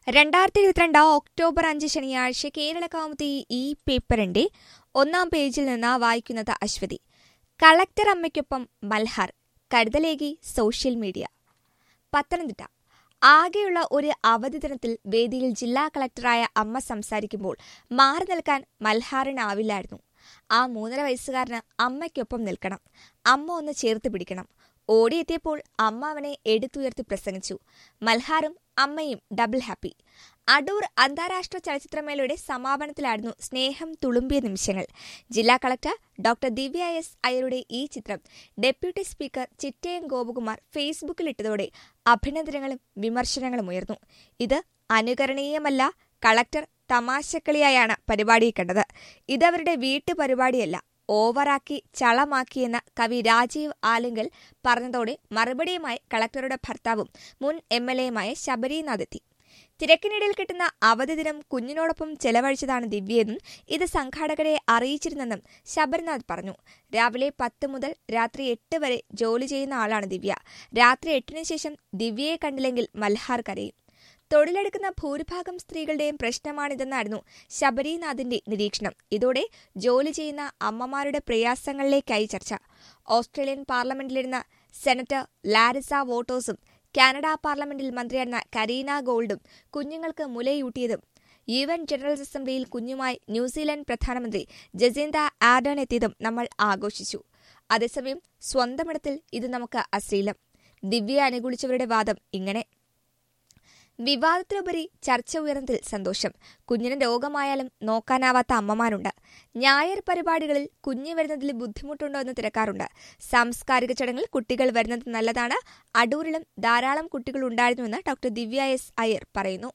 രണ്ടായിരത്തി ഇരുപത്തിരണ്ട് ഒക്ടോബർ അഞ്ച് ശനിയാഴ്ച കേരള കൗമുദി ഈ പേപ്പറിന്റെ ഒന്നാം പേജിൽ നിന്ന് വായിക്കുന്നത് അശ്വതി കളക്ടർ അമ്മയ്ക്കൊപ്പം മൽഹാർ കരുതലേകി സോഷ്യൽ മീഡിയ പത്തനംതിട്ട ആകെയുള്ള ഒരു അവധി ദിനത്തിൽ വേദിയിൽ ജില്ലാ കളക്ടറായ അമ്മ സംസാരിക്കുമ്പോൾ മാറി നിൽക്കാൻ മൽഹാറിനാവില്ലായിരുന്നു ആ മൂന്നര വയസ്സുകാരന് അമ്മയ്ക്കൊപ്പം നിൽക്കണം അമ്മ ഒന്ന് ചേർത്ത് പിടിക്കണം ഓടിയെത്തിയപ്പോൾ അമ്മ അവനെ എടുത്തുയർത്തി പ്രസംഗിച്ചു മൽഹാറും അമ്മയും ഡബിൾ ഹാപ്പി അടൂർ അന്താരാഷ്ട്ര ചലച്ചിത്രമേളയുടെ സമാപനത്തിലായിരുന്നു സ്നേഹം തുളുമ്പിയ നിമിഷങ്ങൾ ജില്ലാ കളക്ടർ ഡോക്ടർ ദിവ്യ എസ് അയ്യരുടെ ഈ ചിത്രം ഡെപ്യൂട്ടി സ്പീക്കർ ചിറ്റയം ഗോപകുമാർ ഫേസ്ബുക്കിലിട്ടതോടെ അഭിനന്ദനങ്ങളും വിമർശനങ്ങളും ഉയർന്നു ഇത് അനുകരണീയമല്ല കളക്ടർ തമാശക്കളിയായാണ് പരിപാടി കണ്ടത് ഇതവരുടെ വീട്ടുപരിപാടിയല്ല ഓവറാക്കി ചളമാക്കിയെന്ന് കവി രാജീവ് ആലിങ്കൽ പറഞ്ഞതോടെ മറുപടിയുമായി കളക്ടറുടെ ഭർത്താവും മുൻ എം എൽ എയുമായ ശബരിനാഥ് എത്തി തിരക്കിനിടയിൽ കിട്ടുന്ന അവധി ദിനം കുഞ്ഞിനോടൊപ്പം ചെലവഴിച്ചതാണ് ദിവ്യയെന്നും ഇത് സംഘാടകരെ അറിയിച്ചിരുന്നെന്നും ശബരിനാഥ് പറഞ്ഞു രാവിലെ പത്ത് മുതൽ രാത്രി എട്ട് വരെ ജോലി ചെയ്യുന്ന ആളാണ് ദിവ്യ രാത്രി എട്ടിന് ശേഷം ദിവ്യയെ കണ്ടില്ലെങ്കിൽ മൽഹാർ കരയും തൊഴിലെടുക്കുന്ന ഭൂരിഭാഗം സ്ത്രീകളുടെയും പ്രശ്നമാണിതെന്നായിരുന്നു ശബരിനാഥിന്റെ നിരീക്ഷണം ഇതോടെ ജോലി ചെയ്യുന്ന അമ്മമാരുടെ പ്രയാസങ്ങളിലേക്കായി ചർച്ച ഓസ്ട്രേലിയൻ പാർലമെന്റിലിരുന്ന സെനറ്റർ ലാരിസ വോട്ടോസും കാനഡ പാർലമെന്റിൽ മന്ത്രിയായിരുന്ന കരീന ഗോൾഡും കുഞ്ഞുങ്ങൾക്ക് മുലയൂട്ടിയതും യു എൻ ജനറൽ അസംബ്ലിയിൽ കുഞ്ഞുമായി ന്യൂസിലൻഡ് പ്രധാനമന്ത്രി ജസീന്ത ആർഡൺ എത്തിയതും നമ്മൾ ആഘോഷിച്ചു അതേസമയം സ്വന്തമിടത്തിൽ ഇത് നമുക്ക് അശ്ലീലം ദിവ്യയെ അനുകൂലിച്ചവരുടെ വാദം ഇങ്ങനെ വിവാദത്തിലുപരി ചർച്ച ഉയർന്നതിൽ സന്തോഷം കുഞ്ഞിന് രോഗമായാലും നോക്കാനാവാത്ത അമ്മമാരുണ്ട് ഞായർ പരിപാടികളിൽ കുഞ്ഞ് വരുന്നതിൽ ബുദ്ധിമുട്ടുണ്ടോ എന്ന് തിരക്കാറുണ്ട് സാംസ്കാരിക ചടങ്ങിൽ കുട്ടികൾ വരുന്നത് നല്ലതാണ് അടൂരിലും ധാരാളം കുട്ടികൾ ഉണ്ടായിരുന്നുവെന്ന് ഡോക്ടർ ദിവ്യ എസ് അയ്യർ പറയുന്നു